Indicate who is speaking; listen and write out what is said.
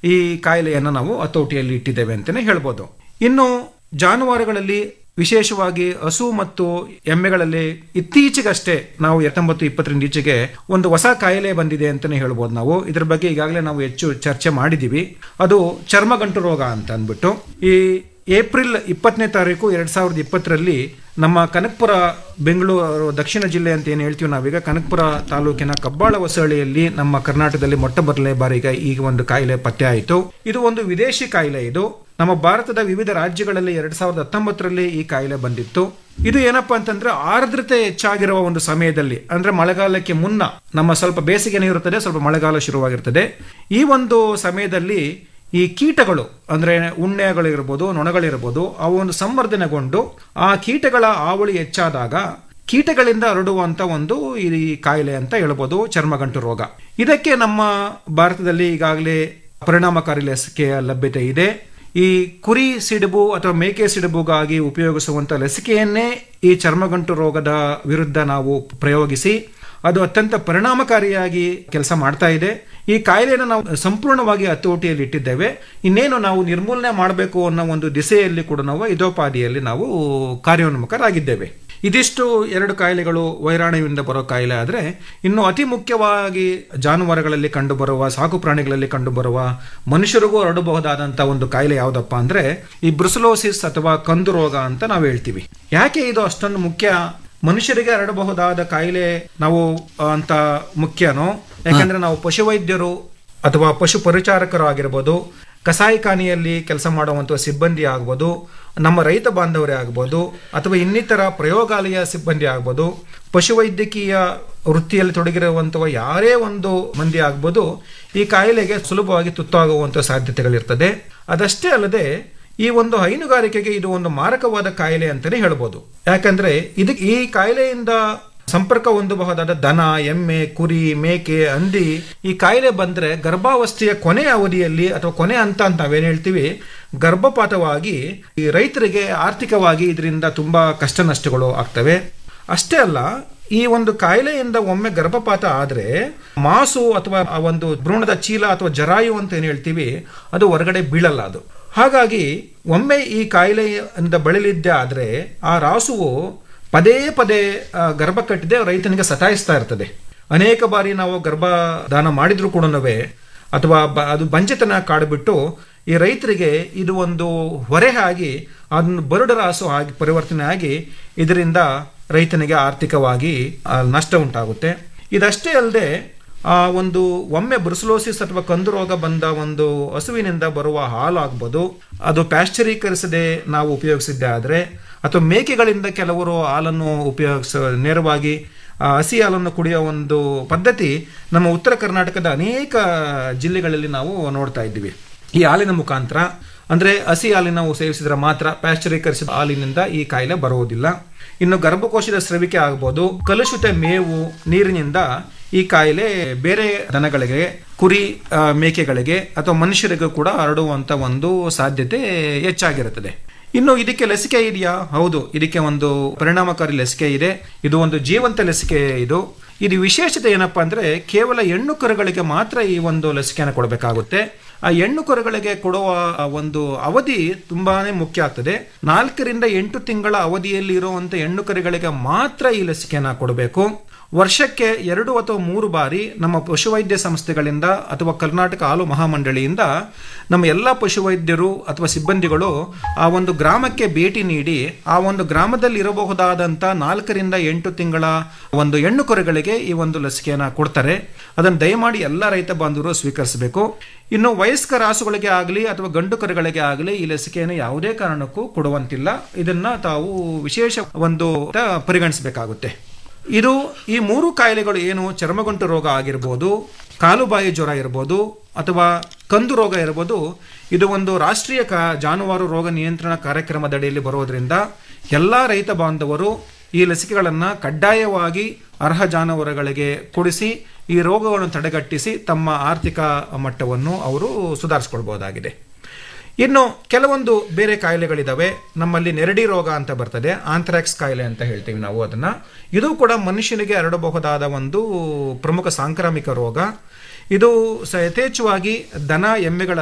Speaker 1: ಈ ಕಾಯಿಲೆಯನ್ನು ನಾವು ಹತೋಟಿಯಲ್ಲಿ ಇಟ್ಟಿದ್ದೇವೆ ಅಂತಲೇ ಹೇಳ್ಬೋದು ಇನ್ನು ಜಾನುವಾರುಗಳಲ್ಲಿ ವಿಶೇಷವಾಗಿ ಹಸು ಮತ್ತು ಎಮ್ಮೆಗಳಲ್ಲಿ ಇತ್ತೀಚೆಗಷ್ಟೇ ನಾವು ಎತ್ತೊಂಬತ್ತು ಇಪ್ಪತ್ತರಿಂದ ಈಚೆಗೆ ಒಂದು ಹೊಸ ಕಾಯಿಲೆ ಬಂದಿದೆ ಅಂತಲೇ ಹೇಳ್ಬೋದು ನಾವು ಇದ್ರ ಬಗ್ಗೆ ಈಗಾಗಲೇ ನಾವು ಹೆಚ್ಚು ಚರ್ಚೆ ಮಾಡಿದ್ದೀವಿ ಅದು ಚರ್ಮಗಂಟು ರೋಗ ಅಂತ ಅಂದ್ಬಿಟ್ಟು ಈ ಏಪ್ರಿಲ್ ಇಪ್ಪತ್ತನೇ ತಾರೀಕು ಎರಡ್ ಸಾವಿರದ ಇಪ್ಪತ್ತರಲ್ಲಿ ನಮ್ಮ ಕನಕಪುರ ಬೆಂಗಳೂರು ದಕ್ಷಿಣ ಜಿಲ್ಲೆ ಅಂತ ಏನು ಹೇಳ್ತೀವಿ ನಾವೀಗ ಕನಕಪುರ ತಾಲೂಕಿನ ಕಬ್ಬಾಳ ಹೊಸಳ್ಳಿಯಲ್ಲಿ ನಮ್ಮ ಕರ್ನಾಟಕದಲ್ಲಿ ಮೊಟ್ಟ ಮೊದಲನೇ ಬಾರಿಗೆ ಈ ಒಂದು ಕಾಯಿಲೆ ಪತ್ತೆ ಆಯಿತು ಇದು ಒಂದು ವಿದೇಶಿ ಕಾಯಿಲೆ ಇದು ನಮ್ಮ ಭಾರತದ ವಿವಿಧ ರಾಜ್ಯಗಳಲ್ಲಿ ಎರಡ್ ಸಾವಿರದ ಹತ್ತೊಂಬತ್ತರಲ್ಲಿ ಈ ಕಾಯಿಲೆ ಬಂದಿತ್ತು ಇದು ಏನಪ್ಪಾ ಅಂತಂದ್ರೆ ಆರ್ದ್ರತೆ ಹೆಚ್ಚಾಗಿರುವ ಒಂದು ಸಮಯದಲ್ಲಿ ಅಂದ್ರೆ ಮಳೆಗಾಲಕ್ಕೆ ಮುನ್ನ ನಮ್ಮ ಸ್ವಲ್ಪ ಬೇಸಿಗೆನೇ ಇರುತ್ತದೆ ಸ್ವಲ್ಪ ಮಳೆಗಾಲ ಶುರುವಾಗಿರ್ತದೆ ಈ ಒಂದು ಸಮಯದಲ್ಲಿ ಈ ಕೀಟಗಳು ಅಂದ್ರೆ ಉಣ್ಣೆಗಳಿರ್ಬೋದು ನೊಣಗಳಿರ್ಬೋದು ಅವು ಒಂದು ಸಂವರ್ಧನೆಗೊಂಡು ಆ ಕೀಟಗಳ ಹಾವಳಿ ಹೆಚ್ಚಾದಾಗ ಕೀಟಗಳಿಂದ ಹರಡುವಂತ ಒಂದು ಈ ಕಾಯಿಲೆ ಅಂತ ಹೇಳ್ಬೋದು ಚರ್ಮಗಂಟು ರೋಗ ಇದಕ್ಕೆ ನಮ್ಮ ಭಾರತದಲ್ಲಿ ಈಗಾಗಲೇ ಪರಿಣಾಮಕಾರಿ ಲಸಿಕೆಯ ಲಭ್ಯತೆ ಇದೆ ಈ ಕುರಿ ಸಿಡುಬು ಅಥವಾ ಮೇಕೆ ಸಿಡುಬುಗಾಗಿ ಉಪಯೋಗಿಸುವಂತ ಲಸಿಕೆಯನ್ನೇ ಈ ಚರ್ಮಗಂಟು ರೋಗದ ವಿರುದ್ಧ ನಾವು ಪ್ರಯೋಗಿಸಿ ಅದು ಅತ್ಯಂತ ಪರಿಣಾಮಕಾರಿಯಾಗಿ ಕೆಲಸ ಮಾಡ್ತಾ ಇದೆ ಈ ಕಾಯಿಲೆಯನ್ನು ನಾವು ಸಂಪೂರ್ಣವಾಗಿ ಹತೋಟಿಯಲ್ಲಿ ಇಟ್ಟಿದ್ದೇವೆ ಇನ್ನೇನು ನಾವು ನಿರ್ಮೂಲನೆ ಮಾಡಬೇಕು ಅನ್ನೋ ಒಂದು ದಿಸೆಯಲ್ಲಿ ಕೂಡ ನಾವು ಇದೋಪಾದಿಯಲ್ಲಿ ನಾವು ಕಾರ್ಯೋನ್ಮುಖರಾಗಿದ್ದೇವೆ ಇದಿಷ್ಟು ಎರಡು ಕಾಯಿಲೆಗಳು ವೈರಾಣುವಿಂದ ಬರೋ ಕಾಯಿಲೆ ಆದರೆ ಇನ್ನು ಅತಿ ಮುಖ್ಯವಾಗಿ ಜಾನುವಾರುಗಳಲ್ಲಿ ಕಂಡುಬರುವ ಸಾಕು ಪ್ರಾಣಿಗಳಲ್ಲಿ ಕಂಡುಬರುವ ಮನುಷ್ಯರಿಗೂ ಹರಡಬಹುದಾದಂಥ ಒಂದು ಕಾಯಿಲೆ ಯಾವುದಪ್ಪ ಅಂದ್ರೆ ಈ ಬ್ರುಸಲೋಸಿಸ್ ಅಥವಾ ಕಂದು ರೋಗ ಅಂತ ನಾವು ಹೇಳ್ತೀವಿ ಯಾಕೆ ಇದು ಅಷ್ಟೊಂದು ಮುಖ್ಯ ಮನುಷ್ಯರಿಗೆ ಹರಡಬಹುದಾದ ಕಾಯಿಲೆ ನಾವು ಅಂತ ಮುಖ್ಯನೋ ಯಾಕಂದ್ರೆ ನಾವು ಪಶುವೈದ್ಯರು ಅಥವಾ ಪಶು ಪರಿಚಾರಕರು ಆಗಿರ್ಬೋದು ಕಸಾಯಿಖಾನೆಯಲ್ಲಿ ಕೆಲಸ ಮಾಡುವಂತಹ ಸಿಬ್ಬಂದಿ ಆಗ್ಬೋದು ನಮ್ಮ ರೈತ ಬಾಂಧವರೇ ಆಗ್ಬೋದು ಅಥವಾ ಇನ್ನಿತರ ಪ್ರಯೋಗಾಲಯ ಸಿಬ್ಬಂದಿ ಆಗ್ಬೋದು ಪಶುವೈದ್ಯಕೀಯ ವೃತ್ತಿಯಲ್ಲಿ ತೊಡಗಿರುವಂತಹ ಯಾರೇ ಒಂದು ಮಂದಿ ಆಗ್ಬೋದು ಈ ಕಾಯಿಲೆಗೆ ಸುಲಭವಾಗಿ ತುತ್ತಾಗುವಂತಹ ಸಾಧ್ಯತೆಗಳಿರ್ತದೆ ಅದಷ್ಟೇ ಅಲ್ಲದೆ ಈ ಒಂದು ಹೈನುಗಾರಿಕೆಗೆ ಇದು ಒಂದು ಮಾರಕವಾದ ಕಾಯಿಲೆ ಅಂತಾನೆ ಹೇಳ್ಬೋದು ಯಾಕಂದ್ರೆ ಇದಕ್ಕೆ ಈ ಕಾಯಿಲೆಯಿಂದ ಸಂಪರ್ಕ ಹೊಂದಬಹುದಾದ ದನ ಎಮ್ಮೆ ಕುರಿ ಮೇಕೆ ಹಂದಿ ಈ ಕಾಯಿಲೆ ಬಂದ್ರೆ ಗರ್ಭಾವಸ್ಥೆಯ ಕೊನೆ ಅವಧಿಯಲ್ಲಿ ಅಥವಾ ಕೊನೆ ಹಂತ ಅಂತ ನಾವೇನ್ ಹೇಳ್ತೀವಿ ಗರ್ಭಪಾತವಾಗಿ ಈ ರೈತರಿಗೆ ಆರ್ಥಿಕವಾಗಿ ಇದರಿಂದ ತುಂಬಾ ಕಷ್ಟ ನಷ್ಟಗಳು ಆಗ್ತವೆ ಅಷ್ಟೇ ಅಲ್ಲ ಈ ಒಂದು ಕಾಯಿಲೆಯಿಂದ ಒಮ್ಮೆ ಗರ್ಭಪಾತ ಆದ್ರೆ ಮಾಸು ಅಥವಾ ಆ ಒಂದು ಭ್ರೂಣದ ಚೀಲ ಅಥವಾ ಜರಾಯು ಅಂತ ಏನ್ ಹೇಳ್ತೀವಿ ಅದು ಹೊರಗಡೆ ಬೀಳಲ್ಲ ಅದು ಹಾಗಾಗಿ ಒಮ್ಮೆ ಈ ಕಾಯಿಲೆಯಿಂದ ಬಳಲಿದ್ದೆ ಆದ್ರೆ ಆ ರಾಸುವು ಪದೇ ಪದೇ ಗರ್ಭ ಕಟ್ಟಿದೆ ರೈತನಿಗೆ ಸತಾಯಿಸ್ತಾ ಇರ್ತದೆ ಅನೇಕ ಬಾರಿ ನಾವು ಗರ್ಭದಾನ ಮಾಡಿದ್ರು ಕೂಡ ಅಥವಾ ಅದು ಬಂಜೆತನ ಕಾಡ್ಬಿಟ್ಟು ಈ ರೈತರಿಗೆ ಇದು ಒಂದು ಹೊರೆ ಆಗಿ ಅದನ್ನು ಬರುಡ ರಾಸು ಆಗಿ ಪರಿವರ್ತನೆ ಆಗಿ ಇದರಿಂದ ರೈತನಿಗೆ ಆರ್ಥಿಕವಾಗಿ ನಷ್ಟ ಉಂಟಾಗುತ್ತೆ ಇದಷ್ಟೇ ಅಲ್ಲದೆ ಆ ಒಂದು ಒಮ್ಮೆ ಬ್ರುಸಲೋಸಿಸ್ ಅಥವಾ ಕಂದು ರೋಗ ಬಂದ ಒಂದು ಹಸುವಿನಿಂದ ಬರುವ ಹಾಲು ಆಗ್ಬೋದು ಅದು ಪ್ಯಾಶ್ಚರೀಕರಿಸದೆ ನಾವು ಉಪಯೋಗಿಸಿದ್ದೆ ಆದರೆ ಅಥವಾ ಮೇಕೆಗಳಿಂದ ಕೆಲವರು ಹಾಲನ್ನು ಉಪಯೋಗಿಸ ನೇರವಾಗಿ ಹಸಿ ಹಾಲನ್ನು ಕುಡಿಯೋ ಒಂದು ಪದ್ಧತಿ ನಮ್ಮ ಉತ್ತರ ಕರ್ನಾಟಕದ ಅನೇಕ ಜಿಲ್ಲೆಗಳಲ್ಲಿ ನಾವು ನೋಡ್ತಾ ಇದ್ದೀವಿ ಈ ಹಾಲಿನ ಮುಖಾಂತರ ಅಂದ್ರೆ ಹಸಿ ಹಾಲಿನ ನಾವು ಸೇವಿಸಿದ್ರೆ ಮಾತ್ರ ಪ್ಯಾಶ್ಚರೀಕರಿಸಿದ ಹಾಲಿನಿಂದ ಈ ಕಾಯಿಲೆ ಬರುವುದಿಲ್ಲ ಇನ್ನು ಗರ್ಭಕೋಶದ ಸ್ರವಿಕೆ ಆಗ್ಬೋದು ಕಲುಷಿತ ಮೇವು ನೀರಿನಿಂದ ಈ ಕಾಯಿಲೆ ಬೇರೆ ದನಗಳಿಗೆ ಕುರಿ ಮೇಕೆಗಳಿಗೆ ಅಥವಾ ಮನುಷ್ಯರಿಗೂ ಕೂಡ ಹರಡುವಂತ ಒಂದು ಸಾಧ್ಯತೆ ಹೆಚ್ಚಾಗಿರುತ್ತದೆ ಇನ್ನು ಇದಕ್ಕೆ ಲಸಿಕೆ ಇದೆಯಾ ಹೌದು ಇದಕ್ಕೆ ಒಂದು ಪರಿಣಾಮಕಾರಿ ಲಸಿಕೆ ಇದೆ ಇದು ಒಂದು ಜೀವಂತ ಲಸಿಕೆ ಇದು ಇದು ವಿಶೇಷತೆ ಏನಪ್ಪಾ ಅಂದ್ರೆ ಕೇವಲ ಹೆಣ್ಣು ಕರುಗಳಿಗೆ ಮಾತ್ರ ಈ ಒಂದು ಲಸಿಕೆಯನ್ನು ಕೊಡಬೇಕಾಗುತ್ತೆ ಆ ಹೆಣ್ಣು ಕರುಗಳಿಗೆ ಕೊಡುವ ಒಂದು ಅವಧಿ ತುಂಬಾನೇ ಮುಖ್ಯ ಆಗ್ತದೆ ನಾಲ್ಕರಿಂದ ಎಂಟು ತಿಂಗಳ ಅವಧಿಯಲ್ಲಿ ಇರುವಂತ ಹೆಣ್ಣು ಕರುಗಳಿಗೆ ಮಾತ್ರ ಈ ಲಸಿಕೆಯನ್ನು ಕೊಡಬೇಕು ವರ್ಷಕ್ಕೆ ಎರಡು ಅಥವಾ ಮೂರು ಬಾರಿ ನಮ್ಮ ಪಶುವೈದ್ಯ ಸಂಸ್ಥೆಗಳಿಂದ ಅಥವಾ ಕರ್ನಾಟಕ ಹಾಲು ಮಹಾಮಂಡಳಿಯಿಂದ ನಮ್ಮ ಎಲ್ಲ ಪಶುವೈದ್ಯರು ಅಥವಾ ಸಿಬ್ಬಂದಿಗಳು ಆ ಒಂದು ಗ್ರಾಮಕ್ಕೆ ಭೇಟಿ ನೀಡಿ ಆ ಒಂದು ಗ್ರಾಮದಲ್ಲಿ ಇರಬಹುದಾದಂಥ ನಾಲ್ಕರಿಂದ ಎಂಟು ತಿಂಗಳ ಒಂದು ಹೆಣ್ಣು ಕರುಗಳಿಗೆ ಈ ಒಂದು ಲಸಿಕೆಯನ್ನು ಕೊಡ್ತಾರೆ ಅದನ್ನು ದಯಮಾಡಿ ಎಲ್ಲ ರೈತ ಬಾಂಧವರು ಸ್ವೀಕರಿಸಬೇಕು ಇನ್ನು ವಯಸ್ಕ ರಾಸುಗಳಿಗೆ ಆಗಲಿ ಅಥವಾ ಗಂಡು ಕರುಗಳಿಗೆ ಆಗಲಿ ಈ ಲಸಿಕೆಯನ್ನು ಯಾವುದೇ ಕಾರಣಕ್ಕೂ ಕೊಡುವಂತಿಲ್ಲ ಇದನ್ನ ತಾವು ವಿಶೇಷ ಒಂದು ಪರಿಗಣಿಸಬೇಕಾಗುತ್ತೆ ಇದು ಈ ಮೂರು ಕಾಯಿಲೆಗಳು ಏನು ಚರ್ಮಗಂಟು ರೋಗ ಆಗಿರ್ಬೋದು ಕಾಲುಬಾಯಿ ಜ್ವರ ಇರ್ಬೋದು ಅಥವಾ ಕಂದು ರೋಗ ಇರ್ಬೋದು ಇದು ಒಂದು ರಾಷ್ಟ್ರೀಯ ಕಾ ಜಾನುವಾರು ರೋಗ ನಿಯಂತ್ರಣ ಕಾರ್ಯಕ್ರಮದಡಿಯಲ್ಲಿ ಬರೋದ್ರಿಂದ ಎಲ್ಲ ರೈತ ಬಾಂಧವರು ಈ ಲಸಿಕೆಗಳನ್ನು ಕಡ್ಡಾಯವಾಗಿ ಅರ್ಹ ಜಾನುವಾರುಗಳಿಗೆ ಕೊಡಿಸಿ ಈ ರೋಗಗಳನ್ನು ತಡೆಗಟ್ಟಿಸಿ ತಮ್ಮ ಆರ್ಥಿಕ ಮಟ್ಟವನ್ನು ಅವರು ಸುಧಾರಿಸ್ಕೊಳ್ಬಹುದಾಗಿದೆ ಇನ್ನು ಕೆಲವೊಂದು ಬೇರೆ ಕಾಯಿಲೆಗಳಿದಾವೆ ನಮ್ಮಲ್ಲಿ ನೆರಡಿ ರೋಗ ಅಂತ ಬರ್ತದೆ ಆಂಥ್ರಾಕ್ಸ್ ಕಾಯಿಲೆ ಅಂತ ಹೇಳ್ತೀವಿ ನಾವು ಅದನ್ನ ಇದು ಕೂಡ ಮನುಷ್ಯನಿಗೆ ಹರಡಬಹುದಾದ ಒಂದು ಪ್ರಮುಖ ಸಾಂಕ್ರಾಮಿಕ ರೋಗ ಇದು ಯಥೇಚ್ಛವಾಗಿ ದನ ಎಮ್ಮೆಗಳ